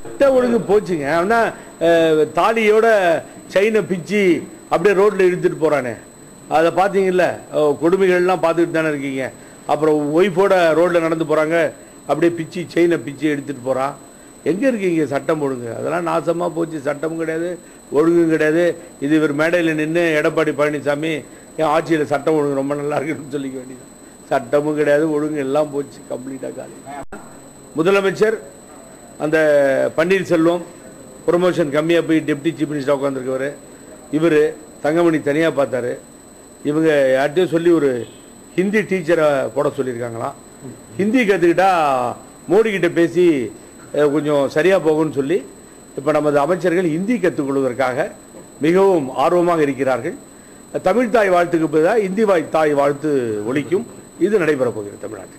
சட்ட ஒழுங்கு போச்சுங்க அவனா அஹ், தாலியோட செயினை பிச்சு அப்படியே ரோட்ல இழுத்துட்டு போறானே அதை பார்த்தீங்கல்ல அஹ், கொடுமைகள்லாம் பார்த்துக்கிட்டு தானே இருக்கீங்க அப்புறம் ஒய்ஃபோட ரோட்ல நடந்து போறாங்க அப்படியே பிச்சு செயினை பிச்சு எடுத்துட்டு போறான் எங்க இருக்கீங்க சட்டம் ஒழுங்கு அதெல்லாம் நாசமா போச்சு சட்டமும் கிடையாது ஒழுங்கும் கிடையாது இது இவர் மேடையில் நின்று எடப்பாடி பழனிசாமி என் ஆட்சியில் சட்டம் ஒழுங்கு ரொம்ப நல்லா இருக்குன்னு சொல்லிக்க வேண்டியது சட்டமும் கிடையாது ஒழுங்கு எல்லாம் போச்சு கம்ப்ளீட்டாக காலி முதலமைச்சர் அந்த பன்னீர்செல்வம் ப்ரொமோஷன் கம்மியாக போய் டெப்டி சீஃப் மினிஸ்டர் உட்காந்துருக்கவர் இவர் தங்கமணி தனியாக பார்த்தாரு இவங்க யார்கிட்டயும் சொல்லி ஒரு ஹிந்தி டீச்சரை போட சொல்லியிருக்காங்களாம் ஹிந்தி கற்றுக்கிட்டா மோடி கிட்ட பேசி அஹ், கொஞ்சம் சரியாக போகும்னு சொல்லி இப்போ நமது அமைச்சர்கள் ஹிந்தி கற்றுக்கொள்வதற்காக மிகவும் ஆர்வமாக இருக்கிறார்கள் தமிழ் தாய் வாழ்த்துக்கு பதிலாக இந்தி வாய் தாய் வாழ்த்து ஒலிக்கும் இது நடைபெறப் போகிறது தமிழ்நாட்டில்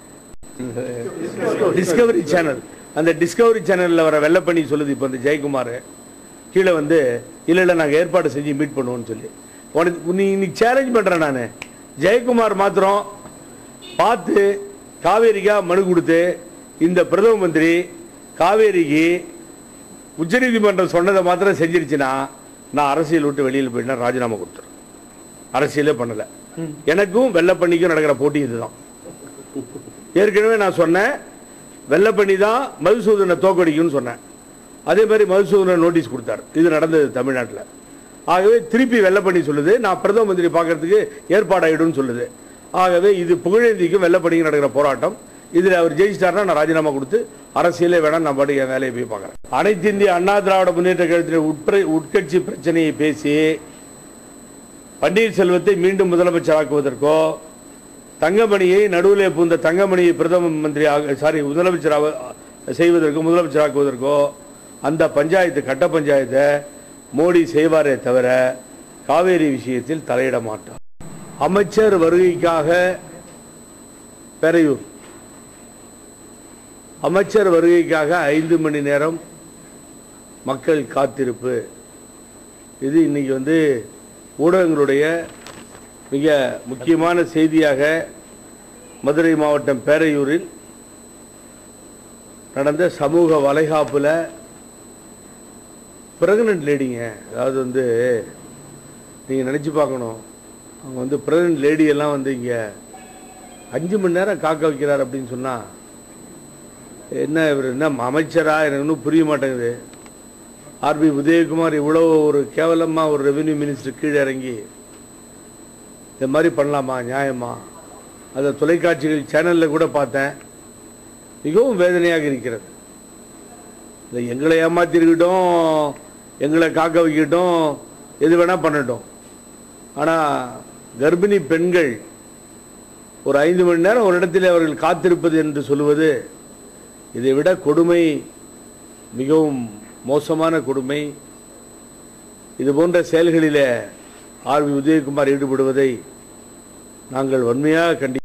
டிஸ்கவரி சேனல் அந்த டிஸ்கவரி சேனல்ல வர வெள்ளப்பண்ணி சொல்லுது இப்போ இந்த ஜெயக்குமார் கீழே வந்து இல்லை இல்லை நாங்கள் ஏற்பாடு செஞ்சு மீட் பண்ணுவோம்னு சொல்லி உனக்கு நீ இன்னைக்கு சேலஞ்ச் பண்ணுறேன் நான் ஜெயக்குமார் மாத்திரம் பார்த்து காவேரிக்கா மனு கொடுத்து இந்த பிரதம மந்திரி காவேரிக்கு உச்சநீதிமன்றம் சொன்னதை மாத்திரம் செஞ்சிருச்சுன்னா நான் அரசியல் விட்டு வெளியில் போயிட்டா ராஜினாமா கொடுத்துறேன் அரசியலே பண்ணல எனக்கும் வெள்ளப்பண்ணிக்கும் நடக்கிற போட்டி இதுதான் ஏற்கனவே நான் சொன்னேன் வெள்ளப்பண்ணி தான் மதுசூதனை தோக்கடிக்கும்னு சொன்னேன் அதே மாதிரி மதுசூதனன் நோட்டீஸ் கொடுத்தார் இது நடந்தது தமிழ்நாட்டில் ஆகவே திருப்பி வெள்ளப்பண்ணி சொல்லுது நான் பிரதம மந்திரி பார்க்கறதுக்கு ஏற்பாடாயிடும்னு சொல்லுது ஆகவே இது புகழேந்திக்கும் வெள்ளப்பண்ணிக்கும் நடக்கிற போராட்டம் இதில் அவர் ஜெயிச்சிட்டாருன்னா நான் ராஜினாமா கொடுத்து அரசியலே வேணாம் நான் பாட்டு என் வேலையை போய் பார்க்குறேன் அனைத்து இந்திய அண்ணா திராவிட முன்னேற்ற கழகத்தில் உட்பிர உட்கட்சி பிரச்சனையை பேசி பன்னீர்செல்வத்தை மீண்டும் முதலமைச்சராக்குவதற்கோ தங்கமணியை நடுவிலே பூந்த தங்கமணியை பிரதம மந்திரி சாரி முதலமைச்சராக செய்வதற்கோ முதலமைச்சராக்குவதற்கோ அந்த பஞ்சாயத்து கட்ட பஞ்சாயத்தை மோடி செய்வாரே தவிர காவேரி விஷயத்தில் தலையிட மாட்டார் அமைச்சர் வருகைக்காக பெரையூர் அமைச்சர் வருகைக்காக ஐந்து மணி நேரம் மக்கள் காத்திருப்பு இது இன்னைக்கு வந்து ஊடகங்களுடைய மிக முக்கியமான செய்தியாக மதுரை மாவட்டம் பேரையூரில் நடந்த சமூக வளைகாப்புல பிரெக்னன்ட் லேடிங்க அதாவது வந்து நீங்கள் நினச்சி பார்க்கணும் அவங்க வந்து பிரெக்னன்ட் லேடி எல்லாம் வந்து இங்கே அஞ்சு மணி நேரம் காக்க வைக்கிறார் அப்படின்னு சொன்னால் என்ன இவர் என்ன அமைச்சரா எனக்கு இன்னும் புரிய மாட்டேங்குது ஆர்பி உதயகுமார் இவ்வளோ ஒரு கேவலமாக ஒரு ரெவென்யூ மினிஸ்டர் கீழே இறங்கி இந்த மாதிரி பண்ணலாமா நியாயமா அதை தொலைக்காட்சிகள் சேனலில் கூட பார்த்தேன் மிகவும் வேதனையாக இருக்கிறது இந்த எங்களை ஏமாத்திருக்கட்டும் எங்களை காக்க வைக்கட்டும் எது வேணால் பண்ணட்டும் ஆனால் கர்ப்பிணி பெண்கள் ஒரு ஐந்து மணி நேரம் ஒரு இடத்திலே அவர்கள் காத்திருப்பது என்று சொல்லுவது இதை விட கொடுமை மிகவும் மோசமான கொடுமை இது போன்ற செயல்களிலே ஆர்வி உதயகுமார் ஈடுபடுவதை நாங்கள் வன்மையாக கண்டி